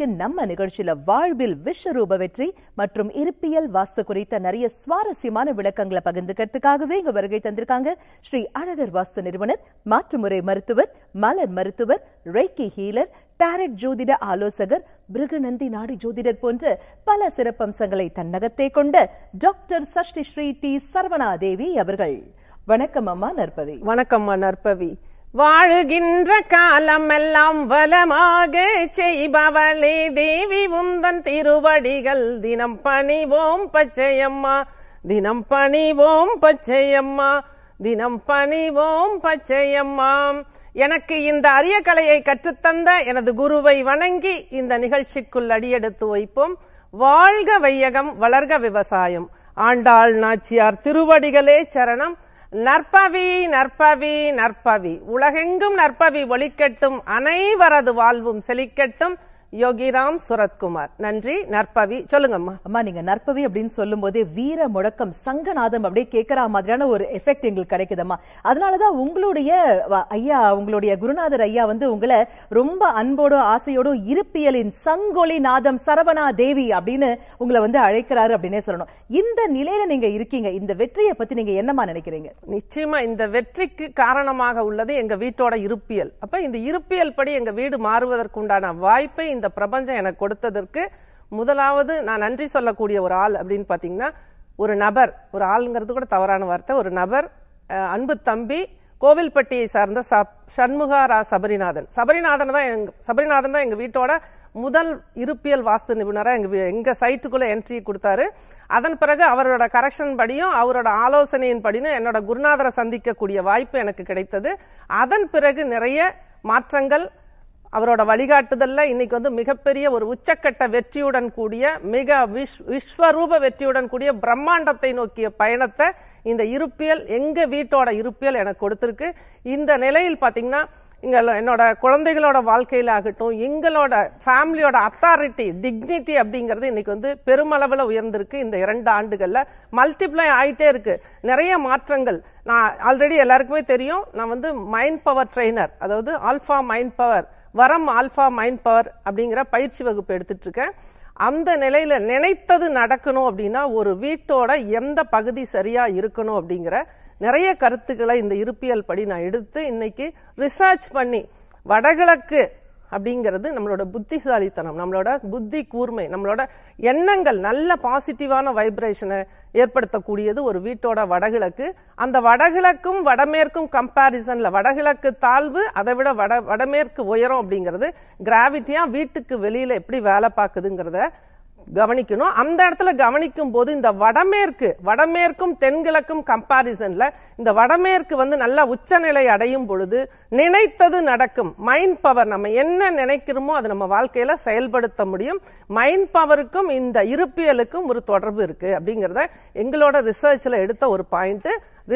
இன்னைக்கு நம்ம நிகழ்ச்சியில வாழ்வில் விஸ்வரூப வெற்றி மற்றும் இருப்பியல் வாஸ்து குறித்த நிறைய சுவாரஸ்யமான விளக்கங்களை பகிர்ந்துக்கிறதுக்காகவே இங்க வருகை தந்திருக்காங்க ஸ்ரீ அழகர் வாஸ்து நிறுவனர் மாற்றுமுறை மருத்துவர் மலர் மருத்துவர் ரெய்கி ஹீலர் டாரட் ஜோதிட ஆலோசகர் பிருகநந்தி நாடி ஜோதிடர் போன்ற பல சிறப்பம்சங்களை தன்னகத்தே கொண்ட டாக்டர் சஷ்டி ஸ்ரீ டி சரவணா தேவி அவர்கள் வணக்கம் அம்மா நற்பவி வணக்கம்மா நற்பவி வாழுகின்ற காலமெல்லாம் வளமாக செய்பவளே தேவி உந்தன் திருவடிகள் தினம் பணிவோம் பச்சையம்மா தினம் பணிவோம் பச்சையம்மா தினம் பணிவோம் பச்சையம்மா எனக்கு இந்த அரிய கலையை கற்றுத்தந்த எனது குருவை வணங்கி இந்த நிகழ்ச்சிக்குள் அடியெடுத்து வைப்போம் வாழ்க வையகம் வளர்க விவசாயம் ஆண்டாள் நாச்சியார் திருவடிகளே சரணம் நற்பவி நற்பவி நற்பவி உலகெங்கும் நற்பவி ஒலிக்கட்டும் அனைவரது வாழ்வும் செழிக்கட்டும் யோகிராம் சுரத்குமார் நன்றி நற்பவி சொல்லுங்கம்மா அம்மா நீங்க நற்பவி அப்படின்னு சொல்லும் போதே வீர முழக்கம் சங்கநாதம் அப்படியே கேட்கற மாதிரியான ஒரு எஃபெக்ட் எங்களுக்கு கிடைக்குதம்மா அதனாலதான் உங்களுடைய வ- ஐயா உங்களுடைய குருநாதர் ஐயா வந்து உங்களை ரொம்ப அன்போடும் ஆசையோடும் இருப்பியலின் சங்கொலி நாதம் சரவணா தேவி அப்படின்னு உங்களை வந்து அழைக்கிறாரு அப்படின்னே சொல்லணும் இந்த நிலையில நீங்க இருக்கீங்க இந்த வெற்றியை பத்தி நீங்க என்னமா நினைக்கிறீங்க நிச்சயமா இந்த வெற்றிக்கு காரணமாக உள்ளது எங்க வீட்டோட இருப்பியல் அப்ப இந்த இருப்பியல் படி எங்க வீடு மாறுவதற்குண்டான வாய்ப்பை இந்த பிரபஞ்சம் எனக்கு கொடுத்ததற்கு முதலாவது நான் நன்றி சொல்லக்கூடிய ஒரு ஆள் அப்படின்னு பாத்தீங்கன்னா ஒரு நபர் ஒரு ஆளுங்கிறது கூட தவறான வார்த்தை ஒரு நபர் அஹ், அன்பு தம்பி கோவில்பட்டியை சார்ந்த சப்- சண்முகா ரா சபரிநாதன் சபரிநாதன் தான் எங்க சபரிநாதன் தான் எங்க வீட்டோட முதல் இருப்பியல் வாஸ்து நிபுணரா எங்க வீ- எங்க சைட்டுக்குள்ள என்ட்ரி கொடுத்தாரு அதன் பிறகு அவரோட கரெக்ஷன் படியும் அவரோட ஆலோசனையின் படியும் என்னோட குருநாதரை சந்திக்கக்கூடிய வாய்ப்பு எனக்கு கிடைத்தது அதன் பிறகு நிறைய மாற்றங்கள் அவரோட வழிகாட்டுதல்ல இன்னைக்கு வந்து மிகப்பெரிய ஒரு உச்சக்கட்ட வெற்றியுடன் கூடிய மிக விஷ் விஸ்வரூப வெற்றியுடன் கூடிய பிரம்மாண்டத்தை நோக்கிய பயணத்தை இந்த இருப்பியல் எங்க வீட்டோட இருப்பியல் எனக்கு கொடுத்திருக்கு இந்த நிலையில் பாத்தீங்கன்னா இங்க என்னோட குழந்தைகளோட வாழ்க்கையில ஆகட்டும் எங்களோட ஃபேமிலியோட அத்தாரிட்டி டிக்னிட்டி அப்படிங்கிறது இன்னைக்கு வந்து பெருமளவுல உயர்ந்திருக்கு இந்த இரண்டு ஆண்டுகள்ல மல்டிப்ளை ஆயிட்டே இருக்கு நிறைய மாற்றங்கள் நான் ஆல்ரெடி எல்லாருக்குமே தெரியும் நான் வந்து மைண்ட் பவர் ட்ரெய்னர் அதாவது ஆல்ஃபா மைண்ட் பவர் வரம் ஆல்ஃபா மைண்ட் பவர் அப்படிங்கிற பயிற்சி வகுப்பு எடுத்துட்டு இருக்கேன் அந்த நிலையில நினைத்தது நடக்கணும் அப்படின்னா ஒரு வீட்டோட எந்த பகுதி சரியா இருக்கணும் அப்படிங்கிற நிறைய கருத்துக்களை இந்த இருப்பியல் படி நான் எடுத்து இன்னைக்கு ரிசர்ச் பண்ணி வடகிழக்கு அப்படிங்கிறது நம்மளோட புத்திசாலித்தனம் நம்மளோட புத்தி கூர்மை நம்மளோட எண்ணங்கள் நல்ல பாசிட்டிவான வைப்ரேஷனை ஏற்படுத்தக்கூடியது ஒரு வீட்டோட வடகிழக்கு அந்த வடகிழக்கும் வடமேற்கும் கம்பாரிசன்ல வடகிழக்கு தாழ்வு அதை விட வட வடமேற்கு உயரம் அப்படிங்கிறது கிராவிட்டியா வீட்டுக்கு வெளியில எப்படி வேலை பார்க்குதுங்கிறத கவனிக்கணும் அந்த இடத்துல கவனிக்கும் போது இந்த வடமேற்கு வடமேற்கும் தென்கிழக்கும் கம்பாரிசன்ல இந்த வடமேற்கு வந்து நல்ல உச்சநிலை அடையும் பொழுது நினைத்தது நடக்கும் மைண்ட் பவர் நம்ம என்ன நினைக்கிறோமோ அதை நம்ம வாழ்க்கையில செயல்படுத்த முடியும் மைண்ட் பவருக்கும் இந்த இருப்பியலுக்கும் ஒரு தொடர்பு இருக்கு அப்படிங்கறத எங்களோட ரிசர்ச்ல எடுத்த ஒரு பாயிண்ட்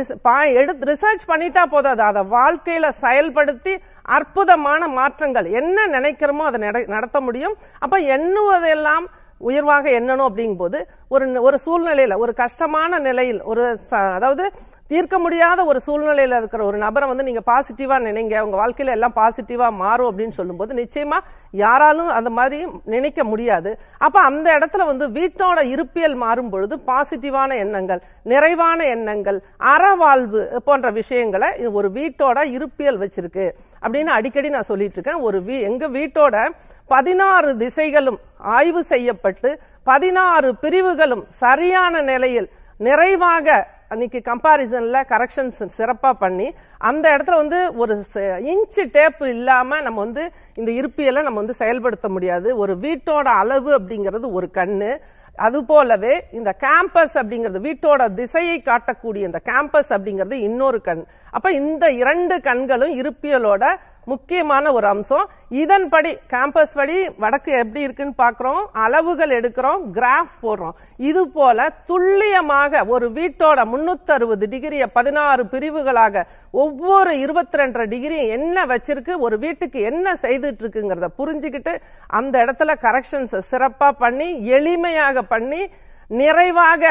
எடுத்து ரிசர்ச் பண்ணிட்டா போதும் அதை அதை வாழ்க்கையில செயல்படுத்தி அற்புதமான மாற்றங்கள் என்ன நினைக்கிறோமோ அதை நட- நடத்த முடியும் அப்ப எண்ணுவதெல்லாம் உயர்வாக எண்ணணும் அப்படிங்கும்போது ஒரு ஒரு சூழ்நிலையில ஒரு கஷ்டமான நிலையில் ஒரு ச- அதாவது தீர்க்க முடியாத ஒரு சூழ்நிலையில இருக்கிற ஒரு நபரை வந்து நீங்க பாசிட்டிவா நினைங்க உங்க வாழ்க்கையில எல்லாம் பாசிட்டிவா மாறும் அப்படின்னு சொல்லும்போது நிச்சயமா யாராலும் அந்த மாதிரி நினைக்க முடியாது அப்ப அந்த இடத்துல வந்து வீட்டோட இருப்பியல் மாறும் பொழுது பாசிட்டிவான எண்ணங்கள் நிறைவான எண்ணங்கள் அறவாழ்வு போன்ற விஷயங்களை இது ஒரு வீட்டோட இருப்பியல் வச்சிருக்கு அப்படின்னு அடிக்கடி நான் சொல்லிட்டு இருக்கேன் ஒரு வீ எங்க வீட்டோட பதினாறு திசைகளும் ஆய்வு செய்யப்பட்டு பதினாறு பிரிவுகளும் சரியான நிலையில் நிறைவாக அன்னைக்கு கம்பாரிசன்ல கரெக்ஷன்ஸ் சிறப்பா பண்ணி அந்த இடத்துல வந்து ஒரு இன்ச்சு டேப் இல்லாம நம்ம வந்து இந்த இருப்பியலை நம்ம வந்து செயல்படுத்த முடியாது ஒரு வீட்டோட அளவு அப்படிங்கிறது ஒரு கண்ணு அது போலவே இந்த கேம்பஸ் அப்படிங்கிறது வீட்டோட திசையை காட்டக்கூடிய இந்த கேம்பஸ் அப்படிங்கிறது இன்னொரு கண் அப்ப இந்த இரண்டு கண்களும் இருப்பியலோட முக்கியமான ஒரு அம்சம் இதன்படி கேம்பஸ் படி வடக்கு எப்படி இருக்குன்னு பார்க்கிறோம் அளவுகள் எடுக்கிறோம் கிராஃப் போடுறோம் இது போல துல்லியமாக ஒரு வீட்டோட முன்னூத்தி அறுபது டிகிரியை பதினாறு பிரிவுகளாக ஒவ்வொரு இருபத்தி ரெண்டரை டிகிரி என்ன வச்சிருக்கு ஒரு வீட்டுக்கு என்ன செய்துட்டு இருக்குங்கிறத புரிஞ்சுக்கிட்டு அந்த இடத்துல கரெக்ஷன்ஸ் சிறப்பா பண்ணி எளிமையாக பண்ணி நிறைவாக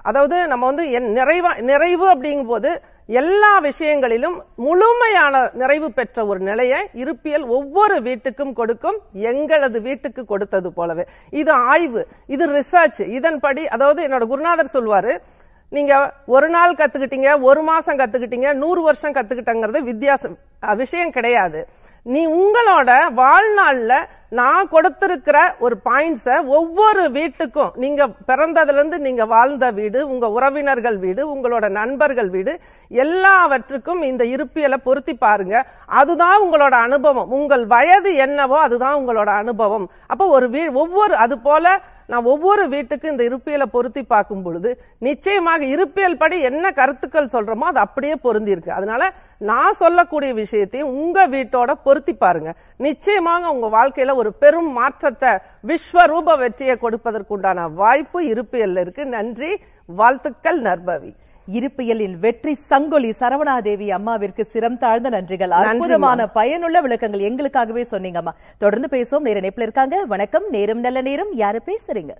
அதாவது நம்ம வந்து என் நிறைவா நிறைவு அப்படிங்கும்போது எல்லா விஷயங்களிலும் முழுமையான நிறைவு பெற்ற ஒரு நிலையை இருப்பியல் ஒவ்வொரு வீட்டுக்கும் கொடுக்கும் எங்களது வீட்டுக்கு கொடுத்தது போலவே இது ஆய்வு இது ரிசர்ச் இதன்படி அதாவது என்னோட குருநாதர் சொல்வாரு நீங்க ஒரு நாள் கத்துக்கிட்டீங்க ஒரு மாசம் கத்துக்கிட்டீங்க நூறு வருஷம் கத்துக்கிட்டங்கிறது வித்தியாசம் அஹ், விஷயம் கிடையாது நீ உங்களோட வாழ்நாள்ல நான் கொடுத்திருக்கிற ஒரு பாயிண்ட்ஸ ஒவ்வொரு வீட்டுக்கும் நீங்க பிறந்ததுல இருந்து நீங்க வாழ்ந்த வீடு உங்க உறவினர்கள் வீடு உங்களோட நண்பர்கள் வீடு எல்லாவற்றுக்கும் இந்த இருப்பியலை பொருத்தி பாருங்க அதுதான் உங்களோட அனுபவம் உங்கள் வயது என்னவோ அதுதான் உங்களோட அனுபவம் அப்போ ஒரு வீ ஒவ்வொரு அது போல நான் ஒவ்வொரு வீட்டுக்கு இந்த இருப்பியலை பொருத்தி பார்க்கும் பொழுது நிச்சயமாக இருப்பியல் படி என்ன கருத்துக்கள் சொல்றோமோ அது அப்படியே பொருந்தி இருக்கு அதனால நான் சொல்லக்கூடிய விஷயத்தையும் உங்க வீட்டோட பொருத்தி பாருங்க நிச்சயமாக உங்க வாழ்க்கையில ஒரு பெரும் மாற்றத்தை விஸ்வரூப வெற்றியை கொடுப்பதற்குண்டான வாய்ப்பு இருப்பியல்ல இருக்கு நன்றி வாழ்த்துக்கள் நற்பவி இருப்பியலின் வெற்றி சங்கொலி சரவணாதேவி அம்மாவிற்கு சிரம் தாழ்ந்த நன்றிகள் அற்புதமான பயனுள்ள விளக்கங்கள் எங்களுக்காகவே சொன்னீங்கம்மா தொடர்ந்து பேசுவோம் நேர இணைப்புல இருக்காங்க வணக்கம் நேரம் நல்ல நேரம் யாரு பேசுறீங்க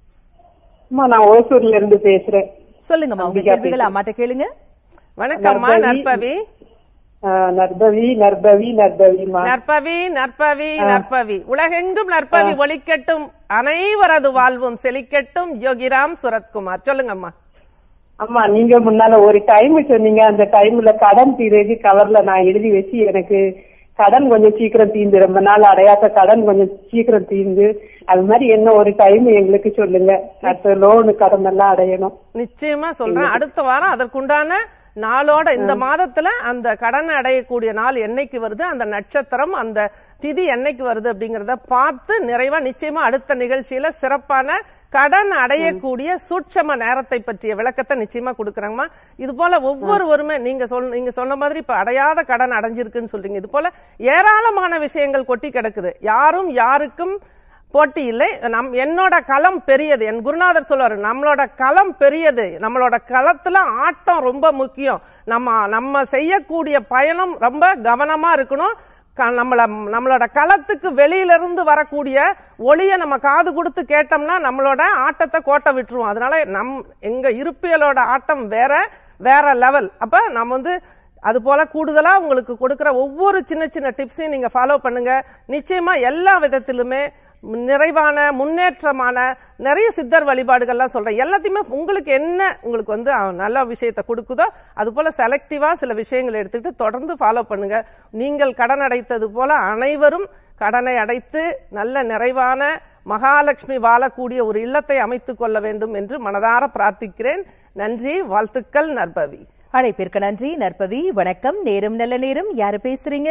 அம்மா நான் ஓசூர்ல இருந்து பேசுறேன் சொல்லுங்கம்மா உங்க அம்பிகா கேள்விகள் அம்மாட்ட கேளுங்க வணக்கம்மா நற்பவி. நற்பவி ஆஹ் நர்பவி நர்பவி நர்பவிமா நற்பவி நற்பவி நற்பவி உலகெங்கும் நற்பவி ஒலிக்கட்டும் அனைவரது வாழ்வும் செழிக்கட்டும் யோகிராம் சுரத்குமார் சொல்லுங்கம்மா அம்மா நீங்க முன்னால ஒரு டைம் சொன்னீங்க அந்த டைம்ல கடன் தீரது கவர்ல நான் எழுதி வச்சு எனக்கு கடன் கொஞ்சம் சீக்கிரம் தீந்து ரொம்ப நாள் அடையாத கடன் கொஞ்சம் சீக்கிரம் தீந்து அது மாதிரி என்ன ஒரு டைம் எங்களுக்கு சொல்லுங்க அடுத்த லோனு கடன் எல்லாம் அடையணும் நிச்சயமா சொல்றேன் அடுத்த வாரம் அதற்குண்டான நாளோட இந்த மாதத்துல அந்த கடன் அடையக்கூடிய நாள் என்னைக்கு வருது அந்த நட்சத்திரம் அந்த திதி என்னைக்கு வருது அப்படிங்கறத பார்த்து நிறைவா நிச்சயமா அடுத்த நிகழ்ச்சியில சிறப்பான கடன் அடையக்கூடிய சூட்சம நேரத்தை பற்றிய விளக்கத்தை நிச்சயமா கொடுக்குறாங்கம்மா இது போல ஒவ்வொருவருமே நீங்க சொல் நீங்க சொன்ன மாதிரி இப்ப அடையாத கடன் அடைஞ்சிருக்குன்னு சொல்றீங்க இது போல ஏராளமான விஷயங்கள் கொட்டி கிடக்குது யாரும் யாருக்கும் போட்டி இல்லை நம் என்னோட களம் பெரியது என் குருநாதர் சொல்லுவாரு நம்மளோட களம் பெரியது நம்மளோட களத்துல ஆட்டம் ரொம்ப முக்கியம் நம்ம நம்ம செய்யக்கூடிய பயணம் ரொம்ப கவனமா இருக்கணும் க- நம்மள நம்மளோட களத்துக்கு வெளியில இருந்து வரக்கூடிய ஒளிய நம்ம காது கொடுத்து கேட்டோம்னா நம்மளோட ஆட்டத்தை கோட்டை விட்டுருவோம் அதனால நம் எங்க இருப்பியலோட ஆட்டம் வேற வேற லெவல் அப்ப நம்ம வந்து அது போல கூடுதலா உங்களுக்கு கொடுக்கிற ஒவ்வொரு சின்ன சின்ன டிப்ஸையும் நீங்க ஃபாலோ பண்ணுங்க நிச்சயமா எல்லா விதத்திலுமே நிறைவான முன்னேற்றமான நிறைய சித்தர் வழிபாடுகள்லாம் சொல்றேன் எல்லாத்தையுமே உங்களுக்கு என்ன உங்களுக்கு வந்து அஹ், நல்ல விஷயத்தை கொடுக்குதோ அது போல செலக்டிவா சில விஷயங்களை எடுத்துக்கிட்டு தொடர்ந்து ஃபாலோ பண்ணுங்க நீங்கள் கடன் அடைத்தது போல அனைவரும் கடனை அடைத்து நல்ல நிறைவான மகாலட்சுமி வாழக்கூடிய ஒரு இல்லத்தை அமைத்துக் கொள்ள வேண்டும் என்று மனதார பிரார்த்திக்கிறேன் நன்றி வாழ்த்துக்கள் நற்பவி அழைப்பிற்கு நன்றி நற்பவி வணக்கம் நேரம் நல்ல நேரம் யாரு பேசுறீங்க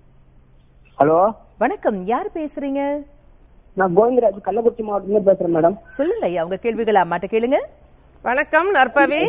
ஹலோ வணக்கம் யார் பேசுறீங்க நான் கோவிந்தராஜ் கள்ளக்குறிச்சி மாவட்டத்துல பேசுறேன் மேடம் சொல்லுங்க ஐயா உங்க கேள்விகள் அம்மாட்ட கேளுங்க வணக்கம் நற்பவி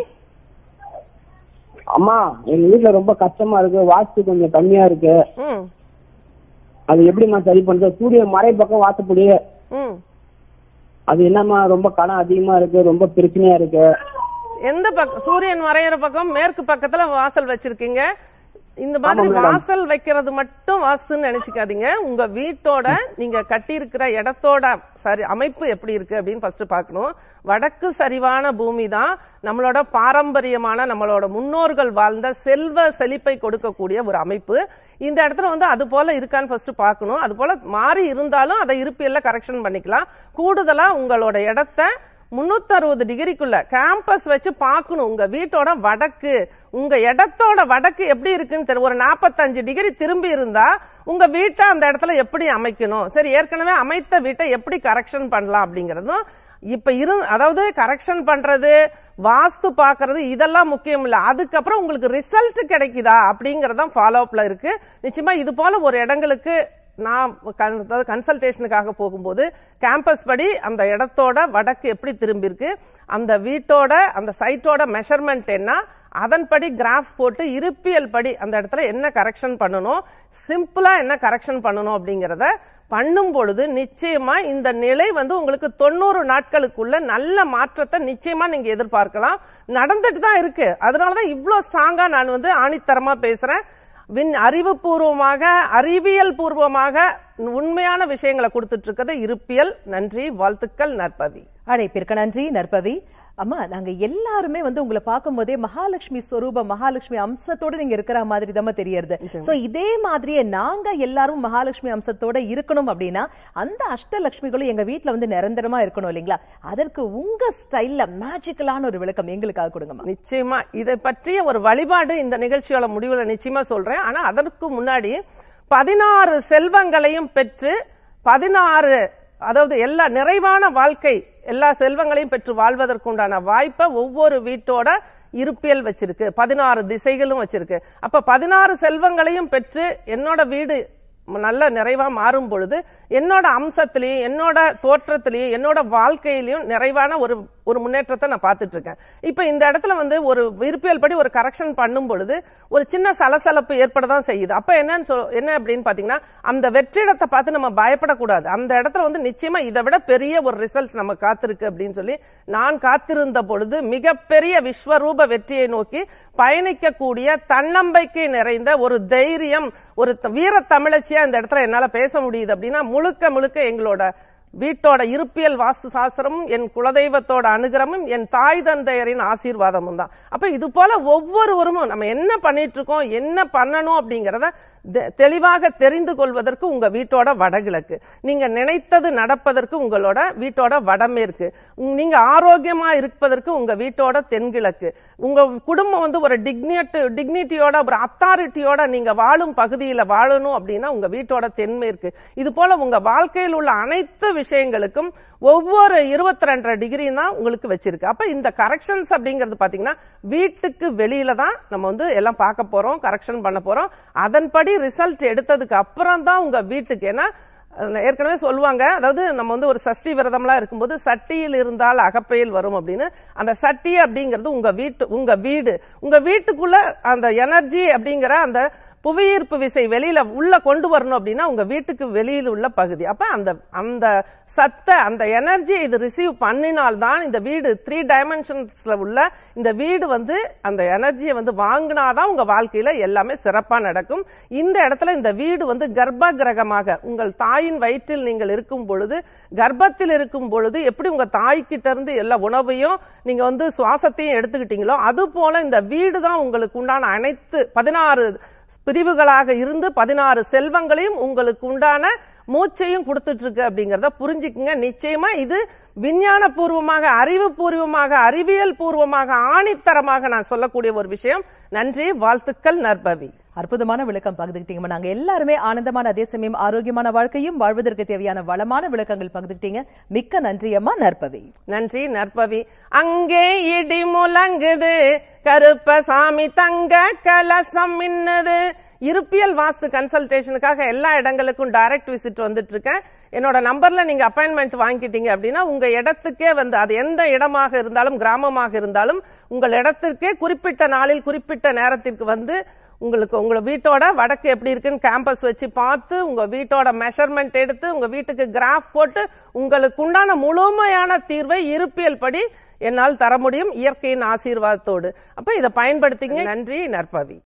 அம்மா எங்க வீட்ல ரொம்ப கஷ்டமா இருக்கு வாஸ்து கொஞ்சம் கம்மியா இருக்கு ம் அது எப்படிம்மா சரி பண்றது சூரிய மறை பக்கம் வாசப்படி ம் அது என்னம்மா ரொம்ப கடன் அதிகமா இருக்கு ரொம்ப பிரச்சனையா இருக்கு எந்த பக்கம் சூரியன் மறையிற பக்கம் மேற்கு பக்கத்துல வாசல் வச்சிருக்கீங்க இந்த மாதிரி வாசல் வைக்கிறது மட்டும் வாஸ்துன்னு நினைச்சுக்காதீங்க உங்க வீட்டோட நீங்க கட்டி இருக்கிற இடத்தோட சரி அமைப்பு எப்படி இருக்கு அப்படின்னு ஃபர்ஸ்ட் பார்க்கணும் வடக்கு சரிவான பூமி தான் நம்மளோட பாரம்பரியமான நம்மளோட முன்னோர்கள் வாழ்ந்த செல்வ செழிப்பை கொடுக்கக்கூடிய ஒரு அமைப்பு இந்த இடத்துல வந்து அது போல இருக்கான்னு ஃபர்ஸ்ட் பார்க்கணும் அது போல மாறி இருந்தாலும் அதை இருப்பியல்ல கரெக்ஷன் பண்ணிக்கலாம் கூடுதலா உங்களோட இடத்த முன்னூத்தி அறுபது டிகிரிக்குள்ள கேம்பஸ் வச்சு பார்க்கணும் உங்க வீட்டோட வடக்கு உங்க இடத்தோட வடக்கு எப்படி இருக்குன்னு தெரியும் ஒரு நாற்பத்தஞ்சு டிகிரி திரும்பி இருந்தா உங்க வீட்டை அந்த இடத்துல எப்படி அமைக்கணும் சரி ஏற்கனவே அமைத்த வீட்டை எப்படி கரெக்ஷன் பண்ணலாம் அப்படிங்கறதும் இப்ப இரு அதாவது கரெக்ஷன் பண்றது வாஸ்து பாக்குறது இதெல்லாம் முக்கியம் இல்ல அதுக்கப்புறம் உங்களுக்கு ரிசல்ட் கிடைக்குதா அப்படிங்கறதும் ஃபாலோ அப்ல இருக்கு நிச்சயமா இது போல ஒரு இடங்களுக்கு நான் கன்சல்டேஷனுக்காக போகும்போது கேம்பஸ் படி அந்த இடத்தோட வடக்கு எப்படி திரும்பி இருக்கு அந்த வீட்டோட அந்த சைட்டோட மெஷர்மெண்ட் என்ன அதன்படி கிராஃப் போட்டு இருப்பியல் படி அந்த இடத்துல என்ன கரெக்ஷன் பண்ணணும் சிம்பிளா என்ன கரெக்ஷன் பண்ணணும் அப்படிங்கறத பண்ணும் பொழுது நிச்சயமா இந்த நிலை வந்து உங்களுக்கு தொண்ணூறு நாட்களுக்குள்ள நல்ல மாற்றத்தை நிச்சயமா நீங்க எதிர்பார்க்கலாம் நடந்துட்டு தான் இருக்கு அதனாலதான் இவ்ளோ ஸ்ட்ராங்கா நான் வந்து ஆணித்தரமா பேசுறேன் வின் அறிவுபூர்வமாக அறிவியல் பூர்வமாக உண்மையான விஷயங்களை கொடுத்துட்டு இருக்கிறது இருப்பியல் நன்றி வாழ்த்துக்கள் நற்பவி அழைப்பிற்கு நன்றி நற்பவி அம்மா நாங்க எல்லாருமே வந்து உங்களை பார்க்கும் போதே மகாலட்சுமி ஸ்வரூபம் மகாலட்சுமி அம்சத்தோட நீங்க இருக்கிற மாதிரி தான் தெரியறது சோ இதே மாதிரியே நாங்க எல்லாரும் மகாலட்சுமி அம்சத்தோட இருக்கணும் அப்படின்னா அந்த அஷ்டலட்சுமிகளும் எங்க வீட்ல வந்து நிரந்தரமா இருக்கணும் இல்லைங்களா அதற்கு உங்க ஸ்டைல்ல மேஜிக்கலான ஒரு விளக்கம் எங்களுக்காக கொடுங்கம்மா நிச்சயமா இதை பற்றிய ஒரு வழிபாடு இந்த நிகழ்ச்சியோட முடிவுல நிச்சயமா சொல்றேன் ஆனா அதற்கு முன்னாடி பதினாறு செல்வங்களையும் பெற்று பதினாறு அதாவது எல்லா நிறைவான வாழ்க்கை எல்லா செல்வங்களையும் பெற்று வாழ்வதற்குண்டான வாய்ப்பை ஒவ்வொரு வீட்டோட இருப்பியல் வச்சிருக்கு பதினாறு திசைகளும் வச்சிருக்கு அப்ப பதினாறு செல்வங்களையும் பெற்று என்னோட வீடு நல்ல நிறைவா மாறும் பொழுது என்னோட அம்சத்திலையும் என்னோட தோற்றத்திலையும் என்னோட வாழ்க்கையிலையும் நிறைவான ஒரு ஒரு முன்னேற்றத்தை நான் பார்த்துட்டு இருக்கேன் இப்ப இந்த இடத்துல வந்து ஒரு விருப்பியல் படி ஒரு கரெக்ஷன் பண்ணும் பொழுது ஒரு சின்ன சலசலப்பு ஏற்பட தான் செய்யுது அப்ப என்னன்னு சொல் என்ன அப்படின்னு பாத்தீங்கன்னா அந்த வெற்றிடத்தை பார்த்து நம்ம பயப்படக்கூடாது அந்த இடத்துல வந்து நிச்சயமா இதை விட பெரிய ஒரு ரிசல்ட் நம்ம காத்திருக்கு அப்படின்னு சொல்லி நான் காத்திருந்த பொழுது மிகப்பெரிய விஸ்வரூப வெற்றியை நோக்கி பயணிக்கக்கூடிய தன்னம்பிக்கை நிறைந்த ஒரு தைரியம் ஒரு த- வீர தமிழச்சியா இந்த இடத்துல என்னால பேச முடியுது அப்படின்னா முழுக்க முழுக்க எங்களோட வீட்டோட இருப்பியல் வாஸ்து சாஸ்திரமும் என் குலதெய்வத்தோட அனுகிரமும் என் தாய் தந்தையரின் ஆசீர்வாதமும் தான் அப்ப இது போல ஒவ்வொருவரும் நம்ம என்ன பண்ணிட்டு இருக்கோம் என்ன பண்ணணும் அப்படிங்கறத தெ- தெளிவாக தெரிந்து கொள்வதற்கு உங்க வீட்டோட வடகிழக்கு நீங்க நினைத்தது நடப்பதற்கு உங்களோட வீட்டோட வடமேற்கு உங்க- நீங்க ஆரோக்கியமா இருப்பதற்கு உங்க வீட்டோட தென்கிழக்கு உங்க குடும்பம் வந்து ஒரு டிக்னிட்டி டிக்னிட்டியோட ஒரு அத்தாரிட்டியோட நீங்க வாழும் பகுதியில வாழணும் அப்படின்னா உங்க வீட்டோட தென்மேற்கு இது போல உங்க வாழ்க்கையில் உள்ள அனைத்து விஷயங்களுக்கும் ஒவ்வொரு இருபத்தி ரெண்டரை டிகிரி தான் உங்களுக்கு வச்சிருக்கு அப்ப இந்த கரெக்ஷன்ஸ் அப்படிங்கிறது பாத்தீங்கன்னா வீட்டுக்கு வெளியில தான் நம்ம வந்து எல்லாம் பார்க்க போறோம் கரெக்ஷன் பண்ண போறோம் அதன்படி ரிசல்ட் எடுத்ததுக்கு அப்புறம் தான் உங்க வீட்டுக்கு ஏன்னா அஹ் ஏற்கனவே சொல்லுவாங்க அதாவது நம்ம வந்து ஒரு சஷ்டி விரதம்லாம் இருக்கும்போது சட்டியில் இருந்தால் அகப்பையில் வரும் அப்படின்னு அந்த சட்டி அப்படிங்கிறது உங்க வீட்டு உங்க வீடு உங்க வீட்டுக்குள்ள அந்த எனர்ஜி அப்படிங்கிற அந்த புவியீர்ப்பு விசை வெளியில உள்ள கொண்டு வரணும் அப்படின்னா உங்க வீட்டுக்கு வெளியில் உள்ள பகுதி அப்ப அந்த அந்த சத்த அந்த எனர்ஜி இது ரிசீவ் பண்ணினால்தான் இந்த வீடு த்ரீ டைமென்ஷன்ஸ்ல உள்ள இந்த வீடு வந்து அந்த எனர்ஜியை வந்து வாங்கினாதான் உங்க வாழ்க்கையில எல்லாமே சிறப்பா நடக்கும் இந்த இடத்துல இந்த வீடு வந்து கர்ப்ப கிரகமாக உங்கள் தாயின் வயிற்றில் நீங்கள் இருக்கும் பொழுது கர்ப்பத்தில் இருக்கும் பொழுது எப்படி உங்க தாய்கிட்ட இருந்து எல்லா உணவையும் நீங்க வந்து சுவாசத்தையும் எடுத்துக்கிட்டீங்களோ அது போல இந்த வீடு தான் உங்களுக்கு உண்டான அனைத்து பதினாறு பிரிவுகளாக இருந்து பதினாறு செல்வங்களையும் உங்களுக்கு உண்டான மூச்சையும் கொடுத்துட்டு இருக்கு அப்படிங்கறத புரிஞ்சுக்குங்க நிச்சயமா இது விஞ்ஞான பூர்வமாக அறிவு பூர்வமாக அறிவியல் பூர்வமாக ஆணித்தரமாக நான் சொல்லக்கூடிய ஒரு விஷயம் நன்றி வாழ்த்துக்கள் நற்பவி அற்புதமான விளக்கம் பகிர்ந்துக்கிட்டீங்க நாங்க எல்லாருமே ஆனந்தமான அதே சமயம் ஆரோக்கியமான வாழ்க்கையும் வாழ்வதற்கு தேவையான வளமான விளக்கங்கள் பகிர்ந்துக்கிட்டீங்க மிக்க நன்றி அம்மா நற்பவி நன்றி நற்பவி அங்கே இடி முழங்குது கருப்பசாமி தங்க கலசம் மின்னுது இருப்பியல் வாஸ்து கன்சல்டேஷனுக்காக எல்லா இடங்களுக்கும் டைரக்ட் விசிட் வந்துட்டு இருக்கேன் என்னோட நம்பர்ல நீங்க அப்பாயின்மெண்ட் வாங்கிட்டீங்க அப்படின்னா உங்க இடத்துக்கே வந்து அது எந்த இடமாக இருந்தாலும் கிராமமாக இருந்தாலும் உங்கள் இடத்திற்கே குறிப்பிட்ட நாளில் குறிப்பிட்ட நேரத்திற்கு வந்து உங்களுக்கு உங்க வீட்டோட வடக்கு எப்படி இருக்குன்னு கேம்பஸ் வச்சு பார்த்து உங்க வீட்டோட மெஷர்மெண்ட் எடுத்து உங்க வீட்டுக்கு கிராஃப் போட்டு உங்களுக்கு உண்டான முழுமையான தீர்வை இருப்பியல் படி என்னால் தர முடியும் இயற்கையின் ஆசீர்வாதத்தோடு அப்ப இதை பயன்படுத்திங்க நன்றி நற்பவி